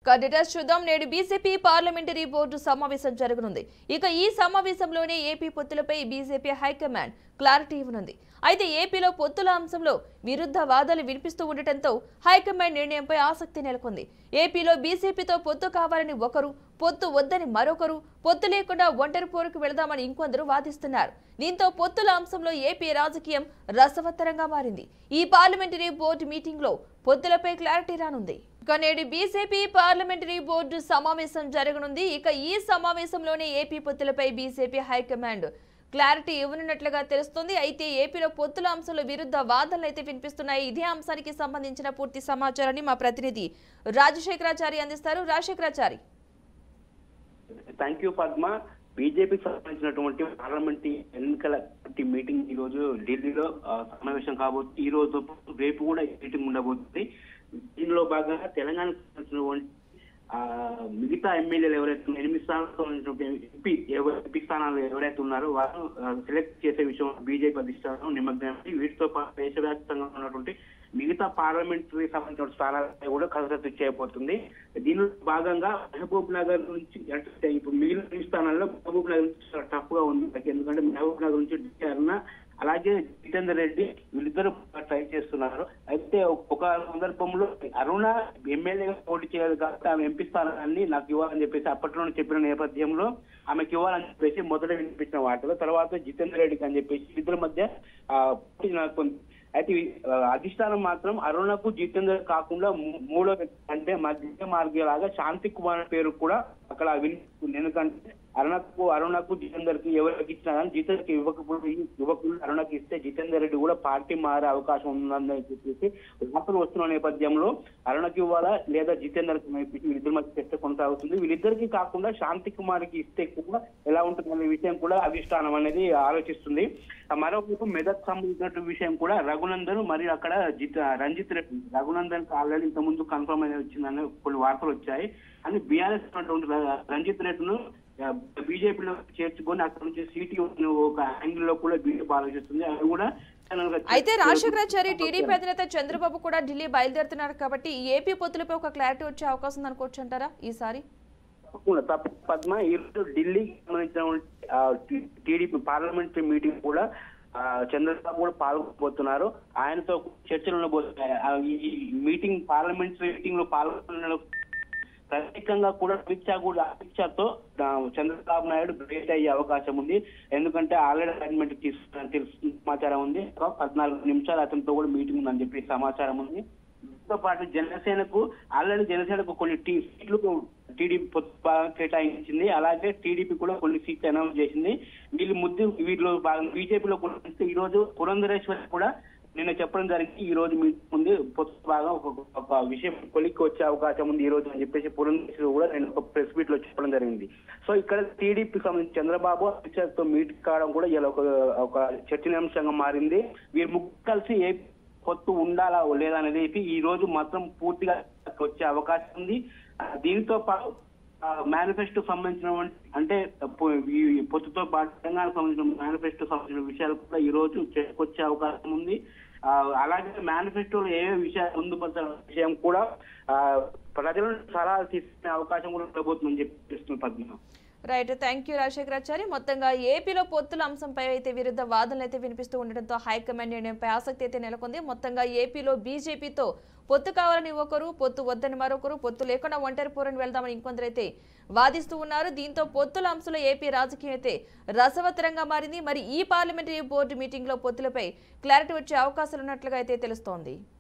Details చూద్దాం నేడు BJP parliamentary board సమావేశం జరగనుంది ఇక ఈ సమావేశంలోనే ఏపీ పొత్తులపై బీజేపీ హైకమాండ్ క్లారిటీ ఇవ్వనుంది అయితే ఏపీలో పొత్తుల అంశంలో విరుద్ధ వాదాలు వినిపిస్తూ ఉండటంతో హైకమాండ్ నిర్ణయంపై ఆసక్తి నెలకొంది ఏపీలో బీజేపీతో పొత్తు కావాలని ఒకరు పొత్తు వద్దని మరొకరు పొత్తు లేకుండా ఒంటరి పోరుకు వెళదామని ఇంకొందరు వాదిస్తున్నారు దీంతో పొత్తుల అంశంలో ఏపీ రాజకీయం రసవత్తరంగా మారింది ఈ పార్లమెంటరీ బోర్డు మీటింగ్ లో పొత్తులపై క్లారిటీ రానుంది ఇక నేడు బీజేపీ పార్లమెంటరీ బోర్డు సమావేశం జరగనుంది ఇక ఈ సమావేశంలోనే ఏపీ పొత్తులపై బీజేపీ హైకమాండ్ క్లారిటీ ఇవ్వనున్నట్లుగా తెలుస్తోంది అయితే ఏపీలో పొత్తుల అంశంలో విరుద్ధ వాదనలు అయితే వినిపిస్తున్నాయి ఇదే అంశానికి సంబంధించిన పూర్తి సమాచారాన్ని మా ప్రతినిధి రాజశేఖరాచారి అందిస్తారు రాజశేఖరాచారి థ్యాంక్ యూ పద్మ బీజేపీకి సంబంధించినటువంటి పార్లమెంట్ ఎన్నికల కమిటీ మీటింగ్ ఈ రోజు ఢిల్లీలో ఆ, సమావేశం కాబోతుంది ఈ రోజు రేపు కూడా ఈ మీటింగ్ ఉండబోతుంది దీనిలో భాగంగా తెలంగాణకు సంబంధించినటువంటి ఆ, మిగతా ఎమ్మెల్యేలు ఎవరైతే ఉన్నారో, ఎనిమిది స్థానాలకు సంబంధించిన ఎంపీ ఎవ- ఎంపీ స్థానాలు ఎవరైతే ఉన్నారో వారు సెలెక్ట్ చేసే విషయం బీజేపీ అధిష్టానం నిమగ్నమై వీటితో పాటు దేశవ్యాప్తంగా ఉన్నటువంటి మిగతా పార్లమెంటరీ సంబంధించిన స్థానాలపై కూడా కసరత్తు చేయబోతుంది దీనిలో భాగంగా మహబూబ్ నగర్ నుంచి అంటే ఇప్పుడు మిగిలిన ఈ స్థానాల్లో మహబూబ్ నగర్ నుంచి చాలా టఫ్ గా ఉంది ఎందుకంటే మహబూబ్ నగర్ నుంచి డి. అరుణ అలాగే జితేందర్ రెడ్డి వీళ్ళిద్దరు ట్రై చేస్తున్నారు అయితే ఒక సందర్భంలో అరుణ ఎమ్మెల్యేగా పోటీ చేయలేదు కాబట్టి ఆమె ఎంపీ స్థానాన్ని నాకు ఇవ్వాలని చెప్పేసి అప్పట్లోనే చెప్పిన నేపథ్యంలో ఆమెకి ఇవ్వాలని చెప్పేసి మొదట వినిపించిన వాటిలో తర్వాత జితేందర్ రెడ్డికి అని చెప్పేసి ఇద్దరి మధ్య ఆ, పోటీ నెలకొంది అయితే ఈ, ఆ, అధిష్టానం మాత్రం అరుణకు జితేందర్ కాకుండా మూ- మూడో వ్యక్తి అంటే మధ్య మార్గలాగా శాంతి కుమార్ పేరు కూడా అక్కడ వినిపిస్తుంది ఎందుకంటే అరుణకు అరుణకు జితేందర్ కి ఎవరికి ఇచ్చినా కానీ జితేందర్ కి ఇవ్వకపోతే యువకులు అరుణకి ఇస్తే జితేందర్ రెడ్డి కూడా పార్టీ మారే అవకాశం ఉందని చెప్పేసి వార్తలు వస్తున్న నేపథ్యంలో అరుణకి ఇవ్వాలా లేదా జితేందర్ కి ఇప్పించి వీళ్ళిద్దరి మధ్య చర్చ కొనసాగుతుంది వీళ్ళిద్దరికి కాకుండా శాంతి కుమార్కి ఇస్తే కూడా ఎలా ఉంటుంది అనే విషయం కూడా అధిష్టానం అనేది ఆలోచిస్తుంది ఆ మరోవైపు మెదక్ సంబంధించిన విషయం కూడా రఘునందన్ మరియు అక్కడ జిత్ రంజిత్ రెడ్డి రఘునందన్ ఆల్రెడీ ఇంత ముందు కన్ఫర్మ్ అనేది వచ్చిందని కొన్ని వార్తలు వచ్చాయి అని బీఆర్ఎస్ ఉన్నటువంటి ర- రంజిత్ రెడ్డిను బీజేపీలో చేర్చుకొని అక్కడ నుంచి సిటీ ఒక యాంగిల్ లో కూడా బీజేపీ ఆలోచిస్తుంది అది కూడా channel గా అయితే రాజశేఖరాచారి టీడీపీ అధినేత చంద్రబాబు కూడా ఢిల్లీ బయలుదేరుతున్నారు కాబట్టి ఈ ఏపీ పొత్తులపై ఒక క్లారిటీ వచ్చే అవకాశం ఉంది అనుకోవచ్చు అంటారా ఈసారి తప్పకుండా తప్ప పద్మ ఈ రోజు ఢిల్లీకి సంబంధించిన టీడీపీ పార్లమెంటరీ మీటింగ్ కూడా ఆ, చంద్రబాబు కూడా పాల్గొనబోతున్నారు ఆయనతో చర్చలు ఉండబోతున్నాయి ఆ, ఈ మీటింగ్ పార్లమెంటరీ మీటింగ్ లో పాల్గొన్న ప్రత్యేకంగా కూడా అమిత్ షా కూడా అమిత్ షాతో ఆ, చంద్రబాబు నాయుడు భేటీ అయ్యే అవకాశం ఉంది ఎందుకంటే ఆల్రెడీ అపాయింట్మెంట్ తీసుకున్న తెలుసు సమాచారం ఉంది ఒక పద్నాలుగు నిమిషాలు అతనితో కూడా మీటింగ్ ఉందని చెప్పి సమాచారం ఉంది దీంతో పాటు జనసేనకు ఆల్రెడీ జనసేనకు కొన్ని టీ సీట్లు టీడీపీ పొత్తు భాగంగా కేటాయించింది అలాగే టీడీపీ కూడా కొన్ని సీట్లు అనౌన్స్ చేసింది వీళ్ళు ముద్దు వీళ్ళు భాగం బీజేపీలో కూడా చూస్తే ఈ రోజు పురంధరేశ్వరి కూడా నిన్న చెప్పడం జరిగింది ఈ రోజు మీ ముందు పొత్తు భాగం ఒక ఒక విషయం కొలిక్కి వచ్చే అవకాశం ఉంది ఈ రోజు అని చెప్పేసి పురంధరేశ్వరి కూడా నేను ఒక ప్రెస్ మీట్ లో చెప్పడం జరిగింది సో ఇక్కడ టీడీపీ సంబంధించి చంద్రబాబు అమిత్ షాతో మీట్ కావడం కూడా ఇలా ఒక ఒక చర్చనీయాంశంగా మారింది వీరు ముగ్గురు కలిసి ఏ పొత్తు ఉండాలా లేదా అనేది ఈ రోజు మాత్రం పూర్తిగా వచ్చే అవకాశం ఉంది ఆ, దీంతో పాటు మేనిఫెస్టో సంబంధించిన అంటే పొ- ఈ పొత్తుతో పాటు తెలంగాణ సంబంధించిన మేనిఫెస్టో సంబంధించిన విషయాలు కూడా ఈ రోజు వచ్చే అవకాశం ఉంది ఆ, అలాగే మేనిఫెస్టోలో ఏ విషయాలు పొందుపరచిన విషయం కూడా ఆ, ప్రజలను సలహాలు తీసుకునే అవకాశం కూడా ఉండబోతుందని చెప్పిస్తున్న Padma right thank you Rajasekharachari మొత్తంగా ఏపీలో పొత్తుల అంశంపై అయితే విరుద్ధ వాదనలు అయితే వినిపిస్తూ ఉండడంతో హైకమాండ్ నిర్ణయంపై ఆసక్తి అయితే నెలకొంది మొత్తంగా ఏపీలో బీజేపీతో పొత్తు కావాలని ఒకరు పొత్తు వద్దని మరొకరు పొత్తు లేకుండా ఒంటరి పోరని వెళ్దామని ఇంకొందరైతే వాదిస్తూ ఉన్నారు దీంతో పొత్తుల అంశంలో ఏపీ రాజకీయం అయితే రసవత్తరంగా మారింది మరి ఈ పార్లమెంటరీ బోర్డు మీటింగ్లో పొత్తులపై క్లారిటీ వచ్చే అవకాశాలు ఉన్నట్లుగా అయితే తెలుస్తోంది